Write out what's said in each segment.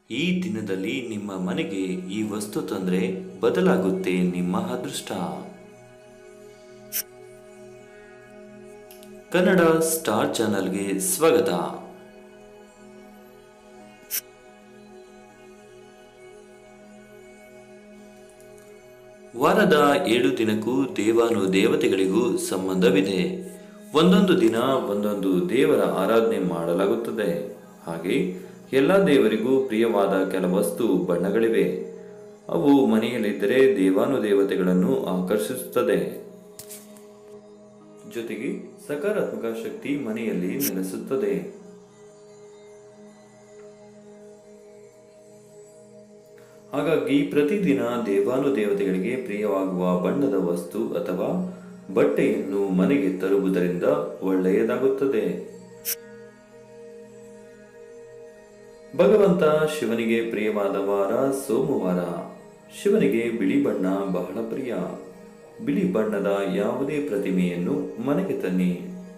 ಈ ದಿನದಲ್ಲಿ ನಿಮ್ಮ ಮನೆಗೆ ಈ ವಸ್ತು ತಂದ್ರೆ ಬದಲಾಗುತ್ತೆ ನಿಮ್ಮ ಅದೃಷ್ಟ ಕನ್ನಡ ಸ್ಟಾರ್ ಚಾನಲ್ಗೆ ಸ್ವಾಗತ ವಾರದ ಏಳು ದಿನಕ್ಕೂ ದೇವಾನು ದೇವತೆಗಳಿಗೂ ಸಂಬಂಧವಿದೆ ಒಂದೊಂದು ದಿನ ಒಂದೊಂದು ದೇವರ ಆರಾಧನೆ ಮಾಡಲಾಗುತ್ತದೆ ಹಾಗೆ ಎಲ್ಲ ದೇವರಿಗೂ ಪ್ರಿಯವಾದ ಕೆಲ ವಸ್ತು ಬಣ್ಣಗಳಿವೆ ಅವು ಮನೆಯಲ್ಲಿದ್ದರೆ ದೇವಾನು ದೇವತೆಗಳನ್ನು ಆಕರ್ಷಿಸುತ್ತದೆ ಜೊತೆಗೆ ಸಕಾರಾತ್ಮಕ ಶಕ್ತಿ ಮನೆಯಲ್ಲಿ ನೆಲೆಸುತ್ತದೆ ಹಾಗಾಗಿ ಪ್ರತಿದಿನ ದೇವಾನು ದೇವತೆಗಳಿಗೆ ಪ್ರಿಯವಾಗುವ ಬಣ್ಣದ ವಸ್ತು ಅಥವಾ ಬಟ್ಟೆಯನ್ನು ಮನೆಗೆ ತರುವುದರಿಂದ ಒಳ್ಳೆಯದಾಗುತ್ತದೆ ಭಗವಂತ ಶಿವನಿಗೆ ಪ್ರಿಯವಾದ ವಾರ ಸೋಮವಾರ ಶಿವನಿಗೆ ಬಿಳಿ ಬಣ್ಣ ಬಹಳ ಪ್ರಿಯ ಬಿಳಿ ಬಣ್ಣದ ಯಾವುದೇ ಪ್ರತಿಮೆಯನ್ನು ಮನೆಗೆ ತನ್ನಿ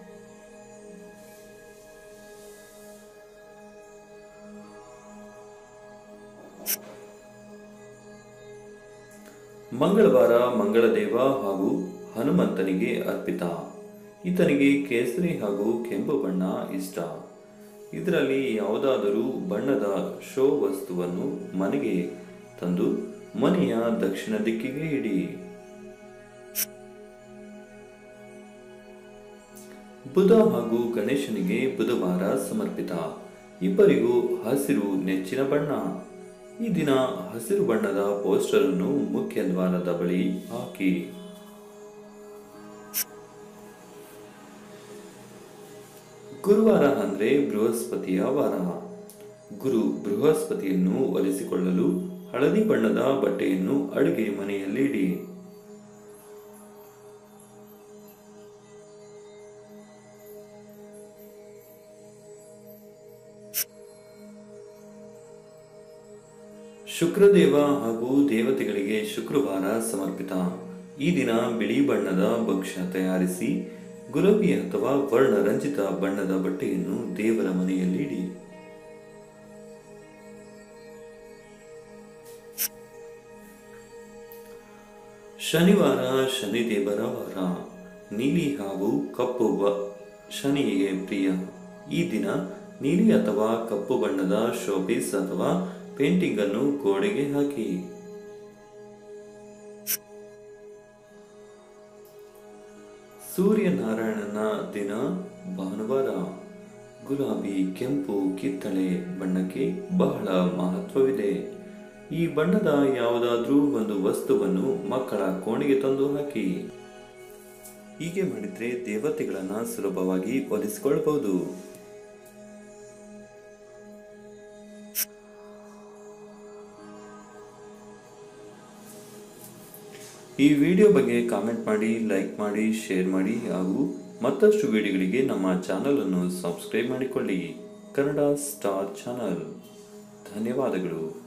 ಮಂಗಳವಾರ ಮಂಗಳದೇವ ಹಾಗೂ ಹನುಮಂತನಿಗೆ ಅರ್ಪಿತ ಈತನಿಗೆ ಕೇಸರಿ ಹಾಗೂ ಕೆಂಪು ಬಣ್ಣ ಇಷ್ಟ ಇದರಲ್ಲಿ ಯಾವುದಾದರೂ ಬಣ್ಣದ ಶೋ ವಸ್ತುವನ್ನು ಮನೆಗೆ ತಂದು ಮನೆಯ ದಕ್ಷಿಣ ದಿಕ್ಕಿಗೆ ಇಡಿ ಬುಧ ಹಾಗೂ ಗಣೇಶನಿಗೆ ಬುಧವಾರ ಸಮರ್ಪಿತ ಇಬ್ಬರಿಗೂ ಹಸಿರು ನೆಚ್ಚಿನ ಬಣ್ಣ ಈ ದಿನ ಹಸಿರು ಬಣ್ಣದ ಪೋಸ್ಟರ್ ಅನ್ನು ಮುಖ್ಯ ದ್ವಾರದ ಬಳಿ ಹಾಕಿ ಗುರುವಾರ ಅಂದ್ರೆ ಬೃಹಸ್ಪತಿಯ ವಾರ ಗುರು ಬೃಹಸ್ಪತಿಯನ್ನು ಒಲಿಸಿಕೊಳ್ಳಲು ಹಳದಿ ಬಣ್ಣದ ಬಟ್ಟೆಯನ್ನು ಅಡುಗೆ ಮನೆಯಲ್ಲಿ ಇಡಿ ಶುಕ್ರದೇವ ಹಾಗೂ ದೇವತೆಗಳಿಗೆ ಶುಕ್ರವಾರ ಸಮರ್ಪಿತ ಈ ದಿನ ಬಿಳಿ ಬಣ್ಣದ ಭಕ್ಷ್ಯ ತಯಾರಿಸಿ ಗುಲಾಬಿ ಅಥವಾ ವರ್ಣರಂಜಿತ ಬಣ್ಣದ ಬಟ್ಟೆಯನ್ನು ದೇವರ ಮನೆಯಲ್ಲಿ ಇಡಿ ಶನಿವಾರ ಶನಿದೇವರ ವಾರ ನೀಲಿ ಹಾಗೂ ಕಪ್ಪು ಬ- ಶನಿಗೆ ಪ್ರಿಯ ಈ ದಿನ ನೀಲಿ ಅಥವಾ ಕಪ್ಪು ಬಣ್ಣದ ಶೋಪೀಸ್ ಅಥವಾ ಪೇಂಟಿಂಗ್ ಅನ್ನು ಗೋಡೆಗೆ ಹಾಕಿ ಸೂರ್ಯನಾರಾಯಣನ ದಿನ ಭಾನುವಾರ ಗುಲಾಬಿ ಕೆಂಪು ಕಿತ್ತಳೆ ಬಣ್ಣಕ್ಕೆ ಬಹಳ ಮಹತ್ವವಿದೆ ಈ ಬಣ್ಣದ ಯಾವುದಾದ್ರೂ ಒಂದು ವಸ್ತುವನ್ನು ಮಕ್ಕಳ ಕೋಣೆಗೆ ತಂದು ಹಾಕಿ ಹೀಗೆ ಮಾಡಿದ್ರೆ ದೇವತೆಗಳನ್ನ ಸುಲಭವಾಗಿ ಒಲಿಸಿಕೊಳ್ಳಬಹುದು ಈ ವಿಡಿಯೋ ಬಗ್ಗೆ ಕಾಮೆಂಟ್ ಮಾಡಿ ಲೈಕ್ ಮಾಡಿ ಶೇರ್ ಮಾಡಿ ಹಾಗೂ ಮತ್ತಷ್ಟು ವಿಡಿಯೋಗಳಿಗೆ ನಮ್ಮ ಚಾನಲ್ ಅನ್ನು ಸಬ್ಸ್ಕ್ರೈಬ್ ಮಾಡಿಕೊಳ್ಳಿ ಕನ್ನಡ ಸ್ಟಾರ್ ಚಾನಲ್ ಧನ್ಯವಾದಗಳು